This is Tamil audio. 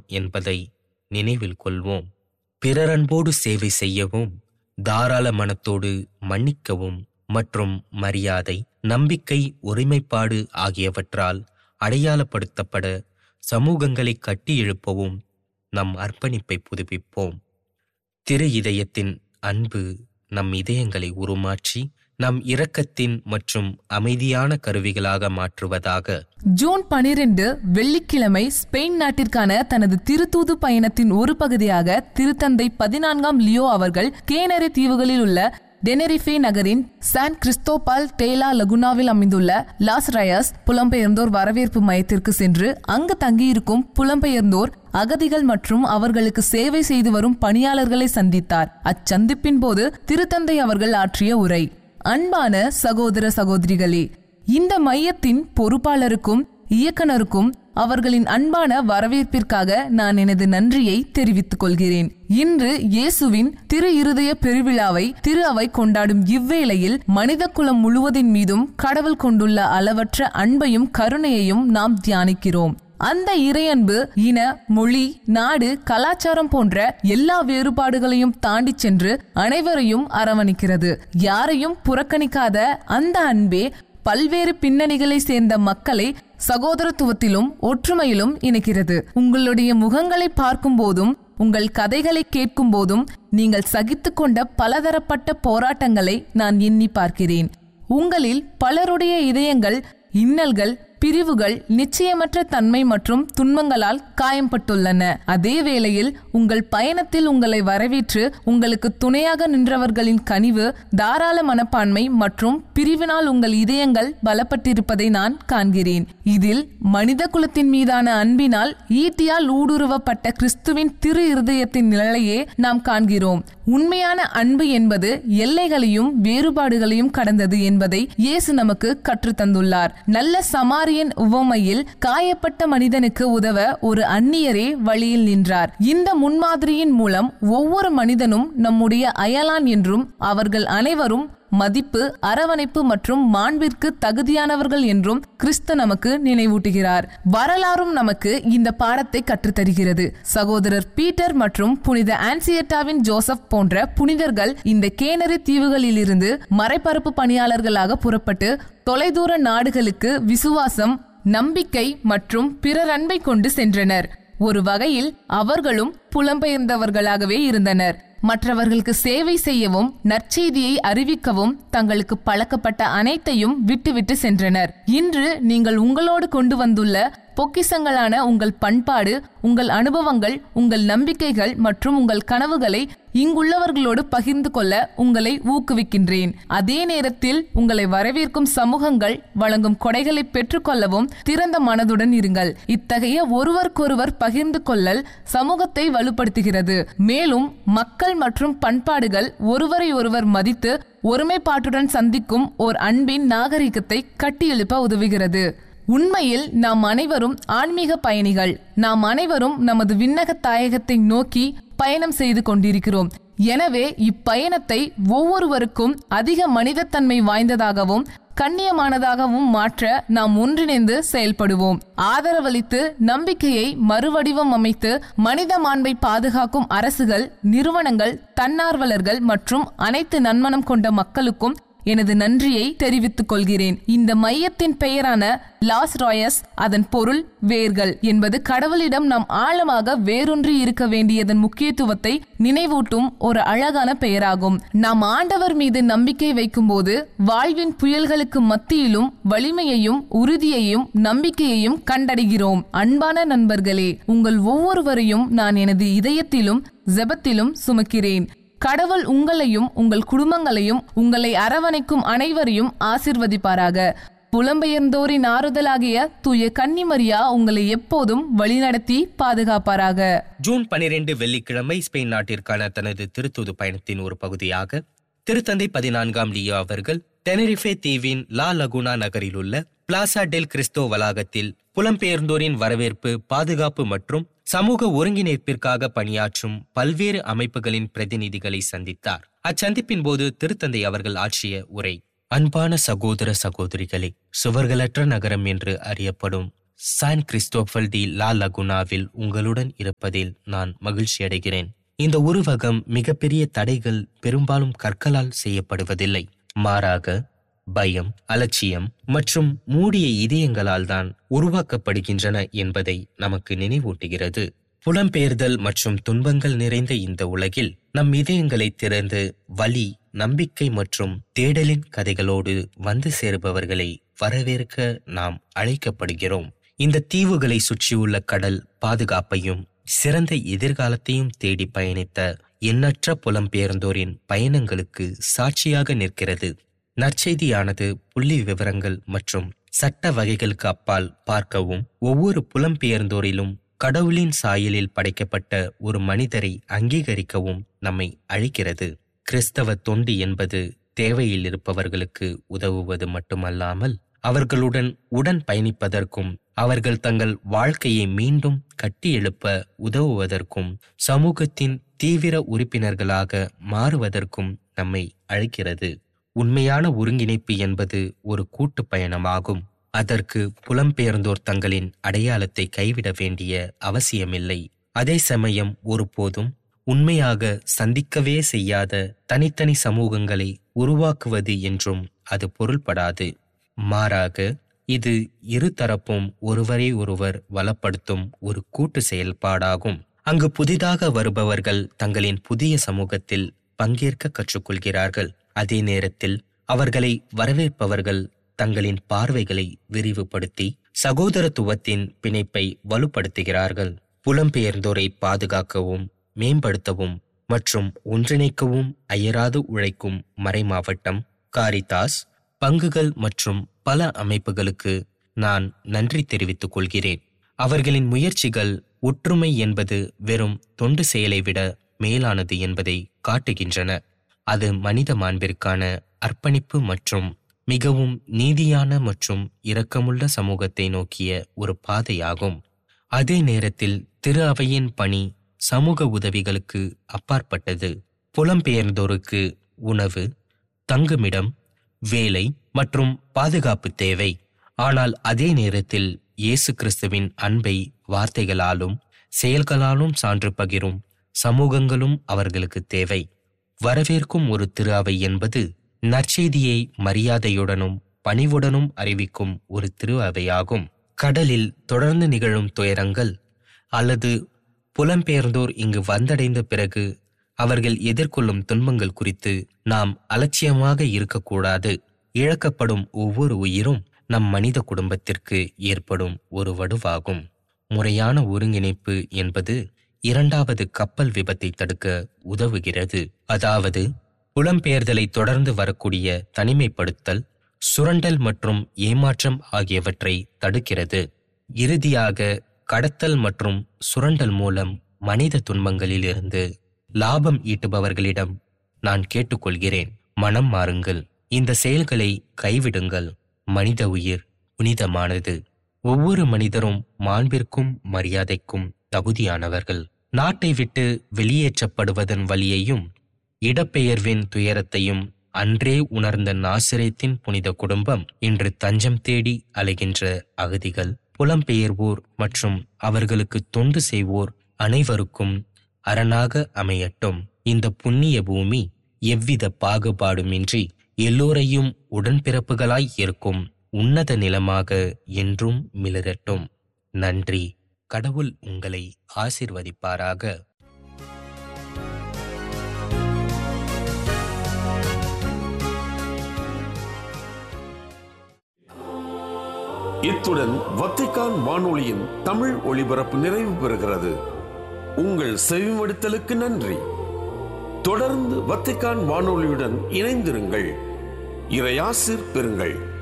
என்பதை நினைவில் கொள்வோம் பிறரன்போடு சேவை செய்யவும் தாராள மனத்தோடு மன்னிக்கவும் மற்றும் மரியாதை நம்பிக்கை ஒருமைப்பாடு ஆகியவற்றால் அடையாளப்படுத்தப்பட சமூகங்களை கட்டி எழுப்பவும் நம் அர்ப்பணிப்பை புதுப்பிப்போம் திரு இதயத்தின் அன்பு நம் இதயங்களை உருமாற்றி நம் இரக்கத்தின் மற்றும் அமைதியான கருவிகளாக மாற்றுவதாக ஜூன் பனிரெண்டு வெள்ளிக்கிழமை ஸ்பெயின் நாட்டிற்கான தனது திருத்தூது பயணத்தின் ஒரு பகுதியாக திருத்தந்தை பதினான்காம் லியோ அவர்கள் கேனரி தீவுகளில் உள்ள டெனரிஃபே நகரின் சான் கிறிஸ்டோபால் டேலா லகுனாவில் அமைந்துள்ள லாஸ் ரயாஸ் புலம்பெயர்ந்தோர் வரவேற்பு மையத்திற்கு சென்று அங்கு தங்கியிருக்கும் புலம்பெயர்ந்தோர் அகதிகள் மற்றும் அவர்களுக்கு சேவை செய்து வரும் பணியாளர்களை சந்தித்தார் அச்சந்திப்பின் போது திருத்தந்தை அவர்கள் ஆற்றிய உரை அன்பான சகோதர சகோதரிகளே இந்த மையத்தின் பொறுப்பாளருக்கும் இயக்குனருக்கும் அவர்களின் அன்பான வரவேற்பிற்காக நான் எனது நன்றியை தெரிவித்துக் கொள்கிறேன் இன்று இயேசுவின் திரு இருதய பெருவிழாவை திரு அவை கொண்டாடும் இவ்வேளையில் மனித குலம் முழுவதின் மீதும் கடவுள் கொண்டுள்ள அளவற்ற அன்பையும் கருணையையும் நாம் தியானிக்கிறோம் அந்த இறையன்பு இன மொழி நாடு கலாச்சாரம் போன்ற எல்லா வேறுபாடுகளையும் தாண்டி சென்று அனைவரையும் அரவணைக்கிறது யாரையும் புறக்கணிக்காத அந்த அன்பே பல்வேறு பின்னணிகளை சேர்ந்த மக்களை சகோதரத்துவத்திலும் ஒற்றுமையிலும் இணைக்கிறது உங்களுடைய முகங்களை பார்க்கும் போதும் உங்கள் கதைகளை கேட்கும் போதும் நீங்கள் சகித்துக் கொண்ட பலதரப்பட்ட போராட்டங்களை நான் எண்ணி பார்க்கிறேன் உங்களில் பலருடைய இதயங்கள் இன்னல்கள் பிரிவுகள் நிச்சயமற்ற தன்மை மற்றும் துன்பங்களால் காயம்பட்டுள்ளன அதே வேளையில் உங்கள் பயணத்தில் உங்களை வரவேற்று உங்களுக்கு துணையாக நின்றவர்களின் கனிவு தாராள மனப்பான்மை மற்றும் பிரிவினால் உங்கள் இதயங்கள் பலப்பட்டிருப்பதை நான் காண்கிறேன் இதில் மனித குலத்தின் மீதான அன்பினால் ஈட்டியால் ஊடுருவப்பட்ட கிறிஸ்துவின் திரு இருதயத்தின் நிலையே நாம் காண்கிறோம் உண்மையான அன்பு என்பது எல்லைகளையும் வேறுபாடுகளையும் கடந்தது என்பதை இயேசு நமக்கு கற்றுத்தந்துள்ளார் நல்ல சமாரியன் உவமையில் காயப்பட்ட மனிதனுக்கு உதவ ஒரு அந்நியரே வழியில் நின்றார் இந்த முன்மாதிரியின் மூலம் ஒவ்வொரு மனிதனும் நம்முடைய அயலான் என்றும் அவர்கள் அனைவரும் மதிப்பு அரவணைப்பு மற்றும் மாண்பிற்கு தகுதியானவர்கள் என்றும் கிறிஸ்து நமக்கு நினைவூட்டுகிறார் வரலாறும் நமக்கு இந்த பாடத்தை கற்றுத்தருகிறது சகோதரர் பீட்டர் மற்றும் புனித ஆன்சியட்டாவின் ஜோசப் போன்ற புனிதர்கள் இந்த கேனரி தீவுகளிலிருந்து மறைபரப்பு பணியாளர்களாக புறப்பட்டு தொலைதூர நாடுகளுக்கு விசுவாசம் நம்பிக்கை மற்றும் பிறர் அன்பை கொண்டு சென்றனர் ஒரு வகையில் அவர்களும் புலம்பெயர்ந்தவர்களாகவே இருந்தனர் மற்றவர்களுக்கு சேவை செய்யவும் நற்செய்தியை அறிவிக்கவும் தங்களுக்கு பழக்கப்பட்ட அனைத்தையும் விட்டுவிட்டு சென்றனர் இன்று நீங்கள் உங்களோடு கொண்டு வந்துள்ள பொக்கிசங்களான உங்கள் பண்பாடு உங்கள் அனுபவங்கள் உங்கள் நம்பிக்கைகள் மற்றும் உங்கள் கனவுகளை இங்குள்ளவர்களோடு பகிர்ந்து கொள்ள உங்களை ஊக்குவிக்கின்றேன் அதே நேரத்தில் உங்களை வரவேற்கும் சமூகங்கள் வழங்கும் கொடைகளை பெற்றுக்கொள்ளவும் திறந்த மனதுடன் இருங்கள் இத்தகைய ஒருவருக்கொருவர் பகிர்ந்து கொள்ளல் சமூகத்தை வலுப்படுத்துகிறது மேலும் மக்கள் மற்றும் பண்பாடுகள் ஒருவரை ஒருவர் மதித்து ஒருமைப்பாட்டுடன் சந்திக்கும் ஓர் அன்பின் நாகரிகத்தை கட்டியெழுப்ப உதவுகிறது உண்மையில் நாம் அனைவரும் ஆன்மீக பயணிகள் நாம் அனைவரும் நமது விண்ணக தாயகத்தை நோக்கி பயணம் செய்து கொண்டிருக்கிறோம் எனவே இப்பயணத்தை ஒவ்வொருவருக்கும் அதிக மனிதத்தன்மை வாய்ந்ததாகவும் கண்ணியமானதாகவும் மாற்ற நாம் ஒன்றிணைந்து செயல்படுவோம் ஆதரவளித்து நம்பிக்கையை மறுவடிவம் அமைத்து மனித மாண்பை பாதுகாக்கும் அரசுகள் நிறுவனங்கள் தன்னார்வலர்கள் மற்றும் அனைத்து நன்மனம் கொண்ட மக்களுக்கும் எனது நன்றியை தெரிவித்துக் கொள்கிறேன் இந்த மையத்தின் பெயரான லாஸ் ராயஸ் அதன் பொருள் வேர்கள் என்பது கடவுளிடம் நாம் ஆழமாக வேரூன்றி இருக்க வேண்டியதன் முக்கியத்துவத்தை நினைவூட்டும் ஒரு அழகான பெயராகும் நாம் ஆண்டவர் மீது நம்பிக்கை வைக்கும்போது வாழ்வின் புயல்களுக்கு மத்தியிலும் வலிமையையும் உறுதியையும் நம்பிக்கையையும் கண்டடைகிறோம் அன்பான நண்பர்களே உங்கள் ஒவ்வொருவரையும் நான் எனது இதயத்திலும் ஜெபத்திலும் சுமக்கிறேன் கடவுள் உங்களையும் உங்கள் குடும்பங்களையும் உங்களை அரவணைக்கும் அனைவரையும் ஆசிர்வதிப்பாராக புலம்பெயர்ந்தோரின் ஆறுதலாகிய தூய கன்னிமரியா உங்களை எப்போதும் வழிநடத்தி பாதுகாப்பாராக ஜூன் பனிரெண்டு வெள்ளிக்கிழமை ஸ்பெயின் நாட்டிற்கான தனது திருத்தூது பயணத்தின் ஒரு பகுதியாக திருத்தந்தை பதினான்காம் லியோ அவர்கள் டெனரிஃபே தீவின் லா லகுனா நகரில் உள்ள பிளாசா டெல் கிறிஸ்தோ வளாகத்தில் புலம்பெயர்ந்தோரின் வரவேற்பு பாதுகாப்பு மற்றும் சமூக ஒருங்கிணைப்பிற்காக பணியாற்றும் பல்வேறு அமைப்புகளின் பிரதிநிதிகளை சந்தித்தார் அச்சந்திப்பின் போது திருத்தந்தை அவர்கள் ஆற்றிய உரை அன்பான சகோதர சகோதரிகளே சுவர்களற்ற நகரம் என்று அறியப்படும் சான் கிறிஸ்டோபல் டி லா லகுனாவில் உங்களுடன் இருப்பதில் நான் மகிழ்ச்சி அடைகிறேன் இந்த உருவகம் மிகப்பெரிய தடைகள் பெரும்பாலும் கற்களால் செய்யப்படுவதில்லை மாறாக பயம் அலட்சியம் மற்றும் மூடிய இதயங்களால் தான் உருவாக்கப்படுகின்றன என்பதை நமக்கு நினைவூட்டுகிறது புலம்பெயர்தல் மற்றும் துன்பங்கள் நிறைந்த இந்த உலகில் நம் இதயங்களை திறந்து வலி நம்பிக்கை மற்றும் தேடலின் கதைகளோடு வந்து சேருபவர்களை வரவேற்க நாம் அழைக்கப்படுகிறோம் இந்த தீவுகளை சுற்றியுள்ள கடல் பாதுகாப்பையும் சிறந்த எதிர்காலத்தையும் தேடி பயணித்த எண்ணற்ற புலம்பெயர்ந்தோரின் பயணங்களுக்கு சாட்சியாக நிற்கிறது நற்செய்தியானது புள்ளி விவரங்கள் மற்றும் சட்ட வகைகளுக்கு அப்பால் பார்க்கவும் ஒவ்வொரு புலம்பெயர்ந்தோரிலும் கடவுளின் சாயலில் படைக்கப்பட்ட ஒரு மனிதரை அங்கீகரிக்கவும் நம்மை அழைக்கிறது கிறிஸ்தவ தொண்டு என்பது தேவையில் இருப்பவர்களுக்கு உதவுவது மட்டுமல்லாமல் அவர்களுடன் உடன் பயணிப்பதற்கும் அவர்கள் தங்கள் வாழ்க்கையை மீண்டும் கட்டியெழுப்ப உதவுவதற்கும் சமூகத்தின் தீவிர உறுப்பினர்களாக மாறுவதற்கும் நம்மை அழைக்கிறது உண்மையான ஒருங்கிணைப்பு என்பது ஒரு கூட்டு பயணமாகும் அதற்கு புலம்பெயர்ந்தோர் தங்களின் அடையாளத்தை கைவிட வேண்டிய அவசியமில்லை அதே சமயம் ஒருபோதும் உண்மையாக சந்திக்கவே செய்யாத தனித்தனி சமூகங்களை உருவாக்குவது என்றும் அது பொருள்படாது மாறாக இது இருதரப்பும் ஒருவரை ஒருவர் வளப்படுத்தும் ஒரு கூட்டு செயல்பாடாகும் அங்கு புதிதாக வருபவர்கள் தங்களின் புதிய சமூகத்தில் பங்கேற்க கற்றுக்கொள்கிறார்கள் அதே நேரத்தில் அவர்களை வரவேற்பவர்கள் தங்களின் பார்வைகளை விரிவுபடுத்தி சகோதரத்துவத்தின் பிணைப்பை வலுப்படுத்துகிறார்கள் புலம்பெயர்ந்தோரை பாதுகாக்கவும் மேம்படுத்தவும் மற்றும் ஒன்றிணைக்கவும் அயராது உழைக்கும் மறைமாவட்டம் காரிதாஸ் பங்குகள் மற்றும் பல அமைப்புகளுக்கு நான் நன்றி தெரிவித்துக் கொள்கிறேன் அவர்களின் முயற்சிகள் ஒற்றுமை என்பது வெறும் தொண்டு செயலை விட மேலானது என்பதை காட்டுகின்றன அது மனித மாண்பிற்கான அர்ப்பணிப்பு மற்றும் மிகவும் நீதியான மற்றும் இரக்கமுள்ள சமூகத்தை நோக்கிய ஒரு பாதையாகும் அதே நேரத்தில் திரு அவையின் பணி சமூக உதவிகளுக்கு அப்பாற்பட்டது புலம்பெயர்ந்தோருக்கு உணவு தங்குமிடம் வேலை மற்றும் பாதுகாப்பு தேவை ஆனால் அதே நேரத்தில் இயேசு கிறிஸ்துவின் அன்பை வார்த்தைகளாலும் செயல்களாலும் சான்று பகிரும் சமூகங்களும் அவர்களுக்கு தேவை வரவேற்கும் ஒரு திரு அவை என்பது நற்செய்தியை மரியாதையுடனும் பணிவுடனும் அறிவிக்கும் ஒரு திரு அவையாகும் கடலில் தொடர்ந்து நிகழும் துயரங்கள் அல்லது புலம்பெயர்ந்தோர் இங்கு வந்தடைந்த பிறகு அவர்கள் எதிர்கொள்ளும் துன்பங்கள் குறித்து நாம் அலட்சியமாக இருக்கக்கூடாது இழக்கப்படும் ஒவ்வொரு உயிரும் நம் மனித குடும்பத்திற்கு ஏற்படும் ஒரு வடுவாகும் முறையான ஒருங்கிணைப்பு என்பது இரண்டாவது கப்பல் விபத்தை தடுக்க உதவுகிறது அதாவது புலம்பெயர்தலை தொடர்ந்து வரக்கூடிய தனிமைப்படுத்தல் சுரண்டல் மற்றும் ஏமாற்றம் ஆகியவற்றை தடுக்கிறது இறுதியாக கடத்தல் மற்றும் சுரண்டல் மூலம் மனித துன்பங்களிலிருந்து லாபம் ஈட்டுபவர்களிடம் நான் கேட்டுக்கொள்கிறேன் மனம் மாறுங்கள் இந்த செயல்களை கைவிடுங்கள் மனித உயிர் புனிதமானது ஒவ்வொரு மனிதரும் மாண்பிற்கும் மரியாதைக்கும் தகுதியானவர்கள் நாட்டை விட்டு வெளியேற்றப்படுவதன் வழியையும் இடப்பெயர்வின் துயரத்தையும் அன்றே உணர்ந்த நாசிரேத்தின் புனித குடும்பம் இன்று தஞ்சம் தேடி அலைகின்ற அகதிகள் புலம்பெயர்வோர் மற்றும் அவர்களுக்கு தொண்டு செய்வோர் அனைவருக்கும் அரணாக அமையட்டும் இந்த புண்ணிய பூமி எவ்வித பாகுபாடுமின்றி எல்லோரையும் உடன்பிறப்புகளாய் இருக்கும் உன்னத நிலமாக என்றும் மிளரட்டும் நன்றி கடவுள் உங்களை ஆசிர்வதிப்பாராக இத்துடன் வத்திக்கான் வானொலியின் தமிழ் ஒளிபரப்பு நிறைவு பெறுகிறது உங்கள் செவிமடுத்தலுக்கு நன்றி தொடர்ந்து வத்திக்கான் வானொலியுடன் இணைந்திருங்கள் இறையாசிர் பெறுங்கள்